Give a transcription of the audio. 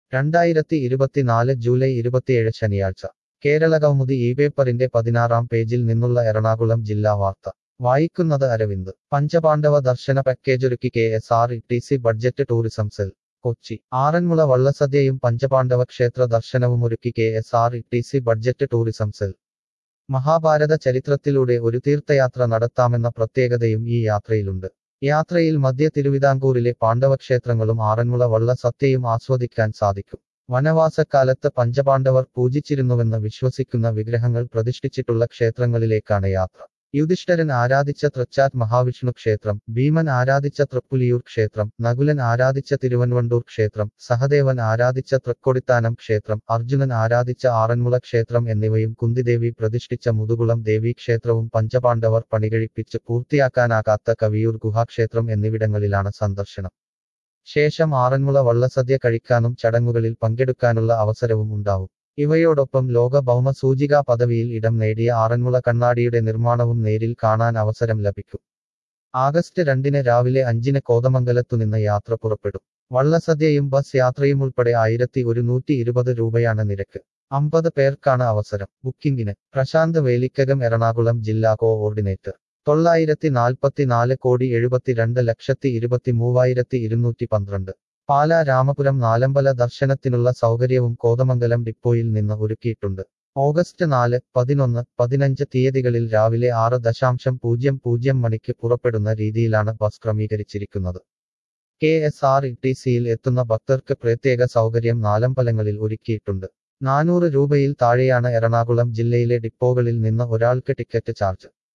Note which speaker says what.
Speaker 1: രണ്ടായിരത്തി ഇരുപത്തിനാല് ജൂലൈ ഇരുപത്തിയേഴ് ശനിയാഴ്ച കേരള കൗമുദി ഈ പേപ്പറിന്റെ പതിനാറാം പേജിൽ നിന്നുള്ള എറണാകുളം ജില്ലാ വാർത്ത വായിക്കുന്നത് അരവിന്ദ് പഞ്ചപാണ്ഡവ ദർശന പാക്കേജൊരുക്കി K S R T C budget tourism cell Kochi Aranmula വള്ളസദ്യയും പഞ്ചപാണ്ഡവ ക്ഷേത്ര ദർശനവുമൊരുക്കി K S R T C budget tourism cell മഹാഭാരത ചരിത്രത്തിലൂടെ ഒരു തീർത്ഥയാത്ര നടത്താമെന്ന പ്രത്യേകതയും ഈ യാത്രയിലുണ്ട് യാത്രയിൽ മധ്യ തിരുവിതാംകൂറിലെ പാണ്ഡവക്ഷേത്രങ്ങളും ആറന്മുള വള്ള സത്യയും ആസ്വദിക്കാൻ സാധിക്കും വനവാസക്കാലത്ത് പഞ്ചപാണ്ഡവർ പൂജിച്ചിരുന്നുവെന്ന് വിശ്വസിക്കുന്ന വിഗ്രഹങ്ങൾ പ്രതിഷ്ഠിച്ചിട്ടുള്ള ക്ഷേത്രങ്ങളിലേക്കാണ് യാത്ര യുധിഷ്ഠരൻ ആരാധിച്ച തൃച്ചാറ്റ് മഹാവിഷ്ണു ക്ഷേത്രം ഭീമൻ ആരാധിച്ച തൃപ്പുലിയൂർ ക്ഷേത്രം നകുലൻ ആരാധിച്ച തിരുവൻവണ്ടൂർ ക്ഷേത്രം സഹദേവൻ ആരാധിച്ച തൃക്കൊടിത്താനം ക്ഷേത്രം അർജുനൻ ആരാധിച്ച ആറന്മുള ക്ഷേത്രം എന്നിവയും കുന്തിദേവി പ്രതിഷ്ഠിച്ച മുതുകുളം ദേവീ ക്ഷേത്രവും പഞ്ചപാണ്ഡവർ പണികഴിപ്പിച്ച് പൂർത്തിയാക്കാനാകാത്ത കവിയൂർ ഗുഹാക്ഷേത്രം എന്നിവിടങ്ങളിലാണ് സന്ദർശനം ശേഷം ആറന്മുള വള്ളസദ്യ കഴിക്കാനും ചടങ്ങുകളിൽ പങ്കെടുക്കാനുള്ള അവസരവും ഉണ്ടാവും ഇവയോടൊപ്പം ലോക ഭൗമ സൂചികാ പദവിയിൽ ഇടം നേടിയ ആറന്മുള കണ്ണാടിയുടെ നിർമ്മാണവും നേരിൽ കാണാൻ അവസരം ലഭിക്കും ആഗസ്റ്റ് രണ്ടിന് രാവിലെ അഞ്ചിന് കോതമംഗലത്തുനിന്ന് യാത്ര പുറപ്പെടും വള്ളസദ്യയും ബസ് യാത്രയും ഉൾപ്പെടെ ആയിരത്തി ഒരുന്നൂറ്റി ഇരുപത് രൂപയാണ് നിരക്ക് അമ്പത് പേർക്കാണ് അവസരം ബുക്കിംഗിന് പ്രശാന്ത് വേലിക്കകം എറണാകുളം ജില്ലാ കോഓർഡിനേറ്റർ തൊള്ളായിരത്തി നാൽപ്പത്തിനാല് കോടി എഴുപത്തിരണ്ട് ലക്ഷത്തി ഇരുപത്തി മൂവായിരത്തി ഇരുന്നൂറ്റി പന്ത്രണ്ട് പാല രാമപുരം നാലമ്പല ദർശനത്തിനുള്ള സൗകര്യവും കോതമംഗലം ഡിപ്പോയിൽ നിന്ന് ഒരുക്കിയിട്ടുണ്ട് ഓഗസ്റ്റ് നാല് പതിനൊന്ന് പതിനഞ്ച് തീയതികളിൽ രാവിലെ ആറ് ദശാംശം പൂജ്യം പൂജ്യം മണിക്ക് പുറപ്പെടുന്ന രീതിയിലാണ് ബസ് ക്രമീകരിച്ചിരിക്കുന്നത് കെ എസ് ആർ ടി സിയിൽ എത്തുന്ന ഭക്തർക്ക് പ്രത്യേക സൗകര്യം നാലമ്പലങ്ങളിൽ ഒരുക്കിയിട്ടുണ്ട് നാനൂറ് രൂപയിൽ താഴെയാണ് എറണാകുളം ജില്ലയിലെ ഡിപ്പോകളിൽ നിന്ന് ഒരാൾക്ക് ടിക്കറ്റ് ചാർജ്